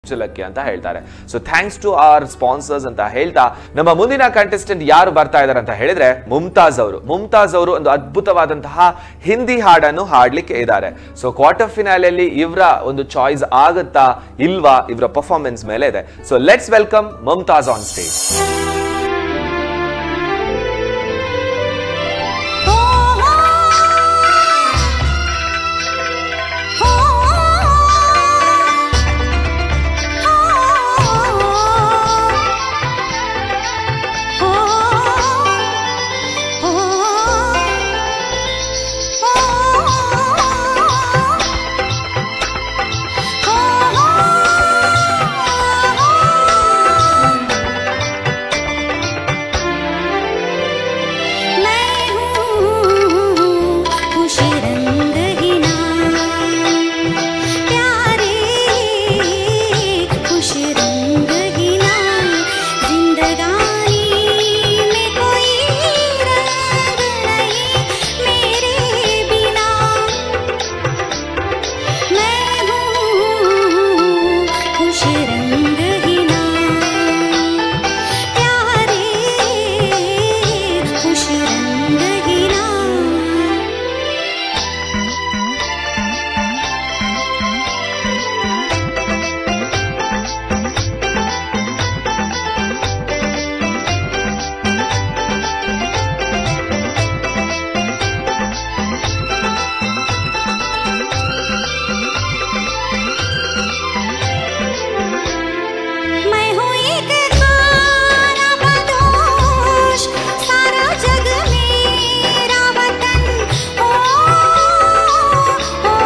ಚಲಕ್ಕೆ ಅಂತ ಹೇಳ್ತಾರೆ so thanks to our sponsors ಅಂತ ಹೇಳ್ತಾ ನಮ್ಮ ಮುಂದಿನ ಕಂಟೆಸ್ಟೆಂಟ್ ಯಾರು ಬರ್ತಾ ಇದಾರೆ ಅಂತ ಹೇಳಿದ್ರೆ ಮುಮ್ತಾಜ್ ಅವರು ಮುಮ್ತಾಜ್ ಅವರು ಒಂದು ಅದ್ಭುತವಾದಂತಹ ಹಿಂದಿ ಹಾಡನ್ನು ಹಾಡ್ಲಿಕ್ಕೆ ಇದ್ದಾರೆ ಸೊ ಕ್ವಾರ್ಟರ್ ಫಿನಾಲೆಯಲ್ಲಿ ಇವರ ಒಂದು ಚಾಯ್ಸ್ ಆಗುತ್ತಾ ಇಲ್ವಾ ಇವರ ಪರ್ಫಾರ್ಮೆನ್ಸ್ ಮೇಲೆ ಇದೆ so let's welcome Mumtaz on stage हो हो हो मैं हूँ खुश रंगहीना प्यारे खुश रंगहीना जिंदगानी में कोई रंग नहीं मेरे बिना मैं हूँ खुश रंगहीना प्यारे खुश रंगहीना मैं हूँ एक खाना बदोश सारा जग मेरा वतन ओ, ओ,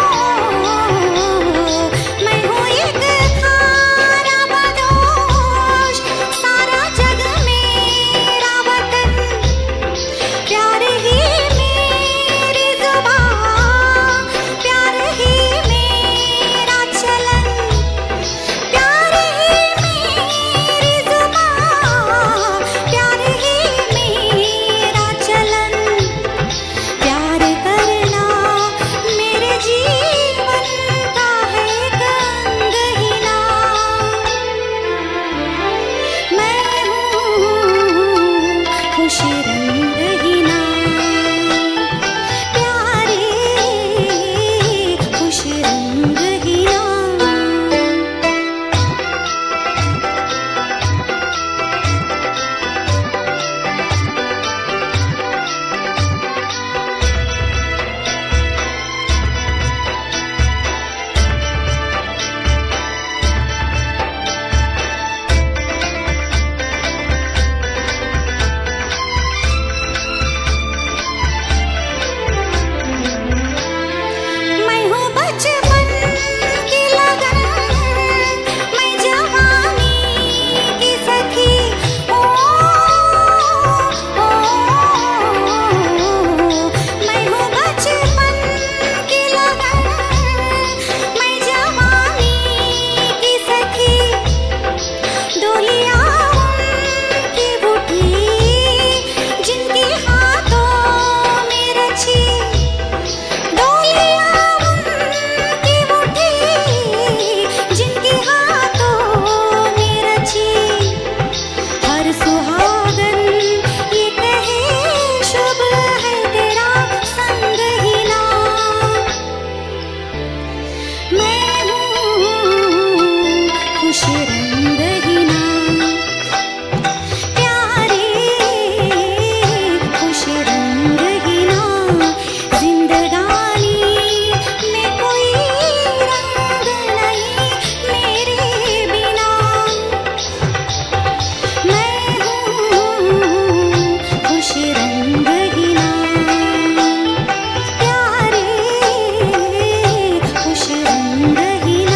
मैं हूँ एक खाना बदोश सारा जग मेरा वतन प्यार ही मेरी जुबान प्यार ही मेरा चलन प्यार ही मेरी जुबान प्यार ही मेरा चलन प्यार करना मेरे जीवन का है गंगहीना मैं हूँ खुश रंगहीना प्यारे खुश रंगहीना मैं हूँ बचपन की लगन मैं जवानी की सखी ओ, ओ, मैं हूँ बचपन की लगन मैं जवानी की सखी डोलियाँ उनकी उठी जिनके हाथों में रची डोलियाँ उनकी उठी जिनके हाथों में रची हर सुहागन ये कहे शुभ है तेरा संग ही ना मैं हूँ खुश रंगहीना प्यारे खुश रंगहीना जिंदगानी में कोई रंग नहीं मेरे बिना मैं हूँ खुश रंगहीना प्यारे खुश रंगहीना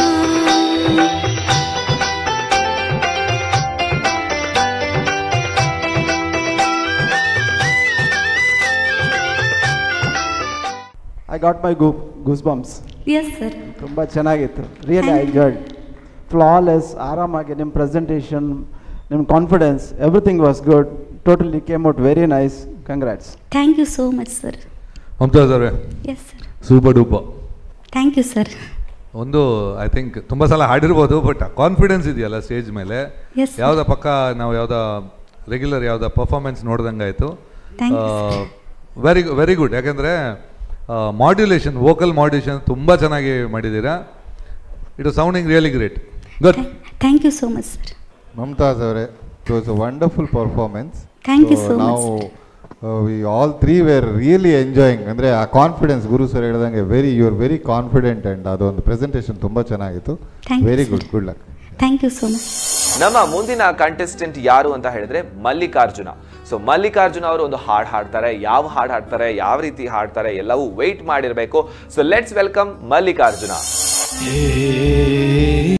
ಐ ಗಾಟ್ ಮೈ ಗೂ ಗೂಸ್ ಬಂಪ್ಸ್ ಎಸ್ ಸರ್ ತುಂಬ ಚೆನ್ನಾಗಿತ್ತು ರಿಯಲಿ ಐ ಎಂಜಾಯ್ಡ್ ಫ್ಲಾಲೆಸ್ ಆರಾಮಾಗಿ ನಿಮ್ಮ ಪ್ರೆಸೆಂಟೇಷನ್ ನಿಮ್ಮ confidence everything was good totally came out very nice congrats thank you so much sir Mumtaz ಅವರೇ yes sir super duper thank you sir ಒಂದು I think ತುಂಬ ಸಲ ಹಾಡಿರ್ಬೋದು ಬಟ್ ಕಾನ್ಫಿಡೆನ್ಸ್ ಇದೆಯಲ್ಲ stage ಮೇಲೆ Yes, sir. ಯಾವುದೋ ಪಕ್ಕ ನಾವು ಯಾವುದೋ ರೆಗ್ಯುಲರ್ ಯಾವುದೋ ಪರ್ಫಾರ್ಮೆನ್ಸ್ ನೋಡ್ದಂಗಾಯಿತು Thank you, very very good ಯಾಕಂದರೆ ಮಾಡ್ಯುಲೇಷನ್ ವೋಕಲ್ ಮಾಡ್ಯುಲೇಷನ್ ತುಂಬ ಚೆನ್ನಾಗಿ ಮಾಡಿದ್ದೀರಾ it sounding really great good thank you so much sir Mumtaz Avare, it was a wonderful performance. Thank you so now, much. uh, we all three were really enjoying. ಅಂದರೆ ಆ confidence ಗುರು sir ಹೇಳ್ದಂಗೆ very you are very confident and ಅದೊಂದು presentation ತುಂಬ ಚೆನ್ನಾಗಿತ್ತು Thank you, very sir. Good good luck thank you so much ನಮ್ಮ ಮುಂದಿನ contestant ಯಾರು ಅಂತ ಹೇಳಿದ್ರೆ ಮಲ್ಲಿಕಾರ್ಜುನ ಸೊ ಮಲ್ಲಿಕಾರ್ಜುನ ಅವರು ಒಂದು ಹಾಡು ಹಾಡ್ತಾರೆ ಯಾವ ಹಾಡು ಹಾಡ್ತಾರೆ ಯಾವ ರೀತಿ ಹಾಡ್ತಾರೆ ಎಲ್ಲವೂ ವೆಯ್ಟ್ ಮಾಡಿರ್ಬೇಕು so let's welcome Mallikarjuna hey